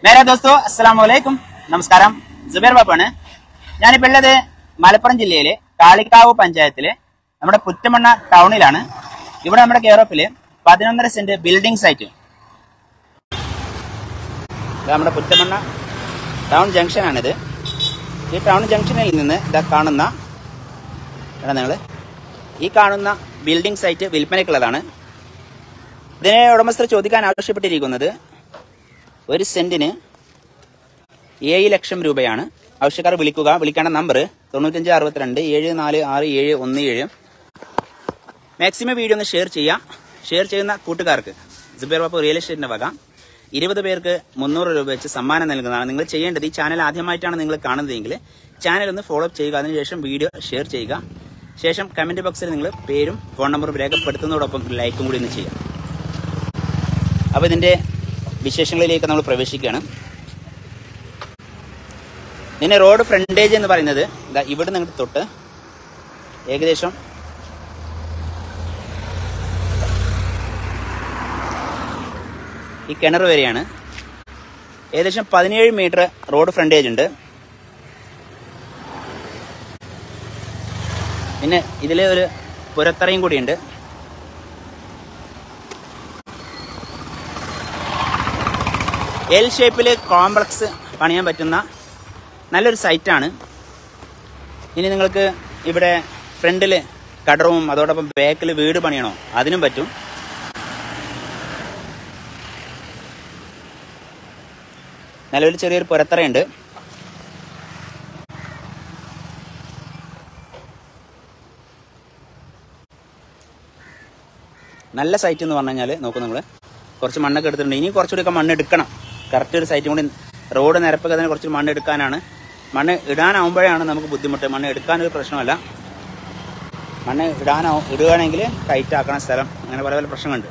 മേരെ ദോസ്തോ അസ്സലാം വലൈക്കും നമസ്കാരം ജുബേർ ബാപ്പാണ് ഞാനിപ്പോൾ ഉള്ളത് മലപ്പുറം ജില്ലയിലെ കാളിക്കാവ് പഞ്ചായത്തിലെ നമ്മുടെ പുറ്റമണ്ണ ടൗണിലാണ് ഇവിടെ നമ്മുടെ കേറോപ്പില് പതിനൊന്നര സെന്റ് ബിൽഡിംഗ് സൈറ്റ് ഇത് നമ്മുടെ പുറ്റമണ്ണ ടൗൺ ജംഗ്ഷനാണിത് ഈ ടൗൺ ജംഗ്ഷനിൽ നിന്ന് ഇതാ കാണുന്ന എടാ നിങ്ങൾ ഈ കാണുന്ന ബിൽഡിംഗ് സൈറ്റ് വിൽപ്പനയ്ക്കുള്ളതാണ് ഇതിനെ ഉടമസ്ഥർ ചോദിക്കാൻ ആവശ്യപ്പെട്ടിരിക്കുന്നത് ഒരു സെന്റിന് ഏഴ് ലക്ഷം രൂപയാണ് ആവശ്യക്കാർ വിളിക്കുക വിളിക്കേണ്ട നമ്പർ തൊണ്ണൂറ്റഞ്ച് അറുപത്തിരണ്ട് ഏഴ് നാല് ആറ് ഏഴ് ഒന്ന് ഏഴ് മാക്സിമം വീഡിയോ ഒന്ന് ഷെയർ ചെയ്യാം ഷെയർ ചെയ്യുന്ന കൂട്ടുകാർക്ക് ജുബേർ ബാബു റിയൽ എസ്റ്റേറ്റിന്റെ വക ഇരുപത് പേർക്ക് മുന്നൂറ് രൂപ വെച്ച് സമ്മാനം നൽകുന്നതാണ് നിങ്ങൾ ചെയ്യേണ്ടത് ഈ ചാനൽ ആദ്യമായിട്ടാണ് നിങ്ങൾ കാണുന്നതെങ്കിൽ ചാനൽ ഒന്ന് ഫോളോ അപ്പ് ചെയ്യുക അതിനുശേഷം വീഡിയോ ഷെയർ ചെയ്യുക ശേഷം കമന്റ് ബോക്സിൽ നിങ്ങൾ പേരും ഫോൺ നമ്പറും രേഖപ്പെടുത്തുന്നതോടൊപ്പം ലൈക്കും കൂടി ഒന്ന് ചെയ്യാം അപ്പോൾ ഇതിന്റെ വിശേഷങ്ങളിലേക്ക് നമ്മൾ പ്രവേശിക്കുകയാണ് ഇതിന്റെ റോഡ് ഫ്രണ്ടേജ് എന്ന് പറയുന്നത് ദാ ഇവിടെ നിന്ന് തൊട്ട് ഏകദേശം ഈ കിണർ വരെയാണ് ഏകദേശം പതിനേഴ് മീറ്റർ റോഡ് ഫ്രണ്ടേജ് ഉണ്ട് പിന്നെ ഇതിൽ ഒരു പുരത്തറയും കൂടിയുണ്ട് എൽ ഷേപ്പിൽ കോംപ്ലക്സ് പണിയാൻ പറ്റുന്ന നല്ലൊരു സൈറ്റാണ് ഇനി നിങ്ങൾക്ക് ഇവിടെ ഫ്രണ്ടിൽ കടറൂം അതോടൊപ്പം ബാക്കിൽ വീട് പണിയണോ അതിനും പറ്റും നിലവിൽ ചെറിയൊരു പുരത്തറയുണ്ട് നല്ല സൈറ്റ് എന്ന് പറഞ്ഞു കഴിഞ്ഞാൽ നോക്കൂ നിങ്ങൾ കുറച്ച് മണ്ണൊക്കെ എടുത്തിട്ടുണ്ട് ഇനി കുറച്ചുകൂടി മണ്ണ് എടുക്കണം കറക്റ്റ് ഒരു സൈറ്റും കൂടി റോഡ് നിരപ്പൊക്കെ തന്നെ കുറച്ച് മണ്ണ് എടുക്കാനാണ് മണ്ണ് ഇടാനാവുമ്പോഴാണ് നമുക്ക് ബുദ്ധിമുട്ട് മണ്ണ് എടുക്കാനൊരു പ്രശ്നമല്ല മണ്ണ് ഇടാനാവും ഇടുകയാണെങ്കിൽ ടൈറ്റ് ആക്കണ സ്ഥലം അങ്ങനെ പല പല പ്രശ്നങ്ങളുണ്ട്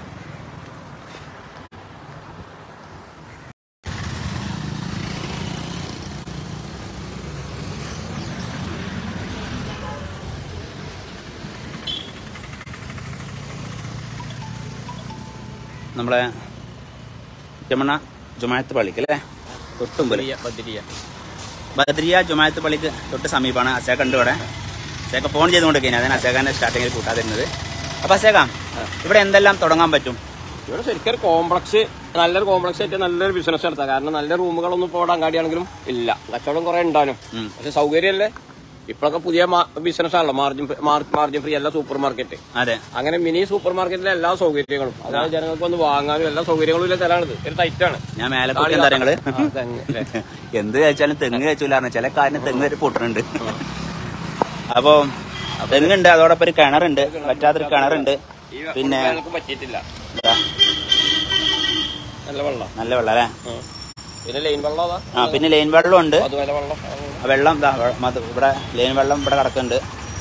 നമ്മളെ ചെമ്മണ്ണ ജുമായത്ത് പള്ളിക്ക് അല്ലേ തൊട്ടുമ്പല് ബദ്രിയ ജുമായത്ത് പള്ളിക്ക് തൊട്ട് സമീപമാണ് അസേക്ക ഉണ്ട് ഇവിടെ അസേക്ക ഫോൺ ചെയ്തുകൊണ്ടിരിക്കുന്നത് അതിന് അസേക്കാന്റെ സ്റ്റാർട്ടിങ്ങിൽ കൂട്ടാതിരുന്നത് അപ്പൊ അസേക്ക ഇവിടെ എന്തെല്ലാം തുടങ്ങാൻ പറ്റും ഇവിടെ ശരിക്കും ഒരു കോംപ്ലക്സ് നല്ലൊരു കോംപ്ലക്സ് ആയിട്ട് നല്ലൊരു ബിസിനസ് നടത്താം കാരണം നല്ല റൂമുകളൊന്നും ഇപ്പോൾ ഇവിടെ അങ്ങാടിയാണെങ്കിലും ഇല്ല കച്ചവടം കുറെ ഉണ്ടാനും ഉം. പക്ഷെ സൗകര്യമല്ലേ ഇപ്പോഴൊക്കെ പുതിയ ബിസിനസ് ആണല്ലോ മാർജിൻ മാർജിൻ ഫ്രീ എല്ലാ സൂപ്പർ മാർക്കറ്റ് അതെ അങ്ങനെ മിനി സൂപ്പർ മാർക്കറ്റിലെ എല്ലാ സൗകര്യങ്ങളും അതായത് ജനങ്ങൾക്ക് ഒന്ന് വാങ്ങാനും എല്ലാ സൗകര്യങ്ങളും ഇല്ല തരാണിത് ഒരു ടൈറ്റാണ് ഞാൻ മേലെ കൂട്ടി എന്താ നിങ്ങള് ആ, തെങ്ങ് അല്ലേ? എന്ത് കഴിച്ചാലും തെങ്ങ് കഴിച്ചില്ലായിരുന്നു ചില കാര്യം തെങ്ങ് വരെ പൊട്ടുന്നുണ്ട് അപ്പൊ തെങ്ങുണ്ട് അതോടൊപ്പം ഒരു കിണറുണ്ട് പറ്റാത്തൊരു കിണറുണ്ട് ഈ പിന്നെ വേനൽക്ക് പറ്റിയിട്ടില്ല ഇതാ, നല്ല വെള്ളം നല്ല വെള്ളം അല്ലേ പിന്നെ ലൈൻ വെള്ളം അതാ ആ പിന്നെ ലൈൻ വെള്ളം ഉണ്ട് അതുപോലെ വെള്ളം ആ വെള്ളം ദാ വെ- മത- ഇവിടെ ലൈൻ വെള്ളം ഇവിടെ കിടക്കുന്നുണ്ട്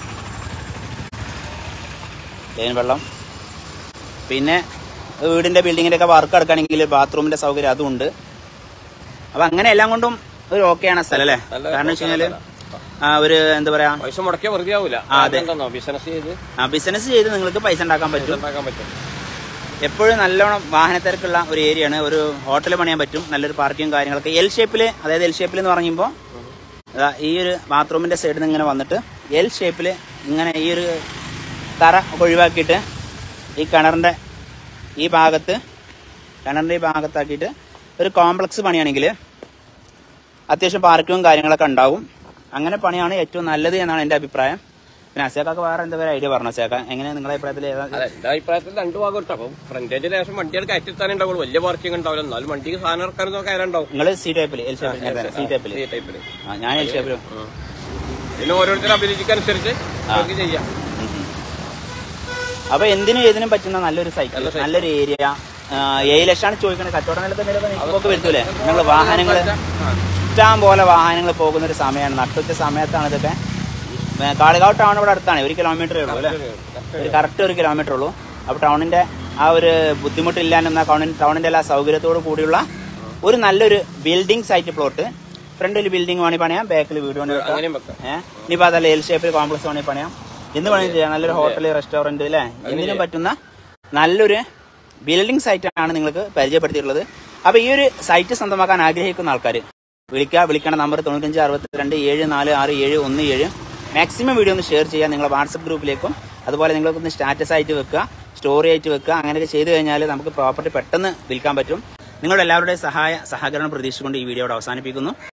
ലൈൻ വെള്ളം പിന്നെ വീടിന്റെ ബിൽഡിങ്ങിന്റെ ഒക്കെ വർക്ക് എടുക്കുകയാണെങ്കിൽ ബാത്റൂമിന്റെ സൗകര്യം അതും ഉണ്ട് അപ്പൊ അങ്ങനെ എല്ലാം കൊണ്ടും ഒരു ഓക്കെയാണ് സ്ഥലം അല്ലേ നല്ല കാരണം വെച്ച് കഴിഞ്ഞാല് ആ ഒരു എന്താ പറയാ പൈസ മുടക്കിയാൽ വെറുതെ ആവൂല ആ, അതെ. എന്താണോ ബിസിനസ് ചെയ്ത് ആ ബിസിനസ് ചെയ്ത് നിങ്ങൾക്ക് പൈസ ഉണ്ടാക്കാൻ പറ്റും ഉണ്ടാക്കാൻ പറ്റും എപ്പോഴും നല്ലോണം വാഹനത്തിരക്കുള്ള ഒരു ഏരിയയാണ് ഒരു ഹോട്ടൽ പണിയാൻ പറ്റും നല്ലൊരു പാർക്കിങ് കാര്യങ്ങളൊക്കെ എൽ ഷേപ്പിൽ അതായത് എൽ ഷേപ്പിൽ എന്ന് പറയുമ്പോൾ ദാ ഈ ഒരു ബാത്റൂമിന്റെ സൈഡിൽ നിന്ന് ഇങ്ങനെ വന്നിട്ട് എൽ ഷേപ്പിൽ ഇങ്ങനെ ഈ ഒരു തറ ഒഴിവാക്കിയിട്ട് ഈ കിണറിന്റെ ഈ ഭാഗത്ത് കിണറിന്റെ ഈ ഭാഗത്താക്കിയിട്ട് ഒരു കോംപ്ലക്സ് പണിയാണെങ്കിൽ അത്യാവശ്യം പാർക്കിങ്ങും കാര്യങ്ങളൊക്കെ ഉണ്ടാവും അങ്ങനെ പണിയാണ് ഏറ്റവും നല്ലത് എന്നാണ് എൻ്റെ അഭിപ്രായം പിന്നെ അസേക്കൊക്കെ വേറെ എന്താ പറയുക ഐഡിയ പറഞ്ഞു അസേക്ക എങ്ങനെ നിങ്ങളുടെ അഭിപ്രായത്തിൽ ഏതാ അതെ എന്റെ അഭിപ്രായത്തിൽ രണ്ട് ഭാഗം ഇട്ടോ അപ്പം ഫ്രണ്ടേജ് ലേശം വണ്ടികൾ കയറ്റിത്താനേ ഉണ്ടാവുള്ളൂ വലിയ പാർക്കിംഗ് ഉണ്ടാവില്ല എന്നാലും വണ്ടിക്ക് സാധനം ഇറക്കാനൊന്നും കയറുണ്ടാവും നിങ്ങൾ സി ടൈപ്പിൽ എൽ ഷേപ്പിൽ സി ടൈപ്പിൽ ഈ ടൈപ്പില് ആ ഞാൻ എൽ ഷേപ്പിൽ പിന്നെ ഓരോരുത്തരുടെ അഭിരുചിക്കനുസരിച്ച് അവർക്ക് ചെയ്യാം അപ്പൊ എന്തിനും ഏതിനും പറ്റുന്ന നല്ലൊരു സൈക്കിൾ നല്ലൊരു ഏരിയ ഏഴ് ലക്ഷമാണ് ചോദിക്കുന്നത് കച്ചവട നിലത്ത് നിലക്ക് വരുത്തൂലേ നിങ്ങൾ വാഹനങ്ങൾ ഇഷ്ടം പോലെ വാഹനങ്ങൾ പോകുന്ന ഒരു സമയമാണ് നട്ടുച്ച സമയത്താണ് ഇതൊക്കെ ഏ, കാളികാവ് ടൗൺ ഇവിടെ അടുത്താണ് ഒരു കിലോമീറ്ററേ ഉള്ളൂ അല്ലേ ഒരു കറക്റ്റ് ഒരു കിലോമീറ്റർ ഉള്ളൂ അപ്പൊ ടൗണിന്റെ ആ ഒരു ബുദ്ധിമുട്ടില്ലാന്ന ടൗണിന്റെ എല്ലാ സൗകര്യത്തോടു കൂടിയുള്ള ഒരു നല്ലൊരു ബിൽഡിംഗ് സൈറ്റ് പ്ലോട്ട് ഫ്രണ്ടിൽ ബിൽഡിംഗ് വേണി പണിയാം ബാക്കിൽ വീട് പണി വെക്കാം അങ്ങനെയും വെക്കാം ഏഹ് ഇനിയിപ്പോ അതല്ല എൽ ഷേപ്പിൽ കോംപ്ലക്സ് വേണി പണിയാം എന്ത് വേണമെങ്കിലും ചെയ്യാം നല്ലൊരു ഹോട്ടൽ റെസ്റ്റോറന്റ് അല്ലേ എന്തിനും പറ്റുന്ന നല്ലൊരു ബിൽഡിംഗ് സൈറ്റ് ആണ് നിങ്ങൾക്ക് പരിചയപ്പെടുത്തിയിട്ടുള്ളത് അപ്പോൾ ഈ ഒരു സൈറ്റ് സ്വന്തമാക്കാൻ ആഗ്രഹിക്കുന്ന ആൾക്കാർ വിളിക്കുക വിളിക്കേണ്ട നമ്പർ തൊണ്ണൂറ്റഞ്ച് അറുപത്തിരണ്ട് ഏഴ് നാല് ആറ് ഏഴ് ഒന്ന് ഏഴ് മാക്സിമം വീഡിയോ ഒന്ന് ഷെയർ ചെയ്യുക നിങ്ങളുടെ വാട്സപ്പ് ഗ്രൂപ്പിലേക്കും അതുപോലെ നിങ്ങൾക്കൊന്ന് സ്റ്റാറ്റസ് ആയിട്ട് വെക്കുക സ്റ്റോറി ആയിട്ട് വെക്കുക അങ്ങനെയൊക്കെ ചെയ്തു കഴിഞ്ഞാൽ നമുക്ക് പ്രോപ്പർട്ടി പെട്ടെന്ന് വിൽക്കാൻ പറ്റും നിങ്ങളുടെ എല്ലാവരുടെയും സഹായ സഹകരണം പ്രതീക്ഷിച്ചുകൊണ്ട് ഈ വീഡിയോ ഇവിടെ അവസാനിപ്പിക്കുന്നു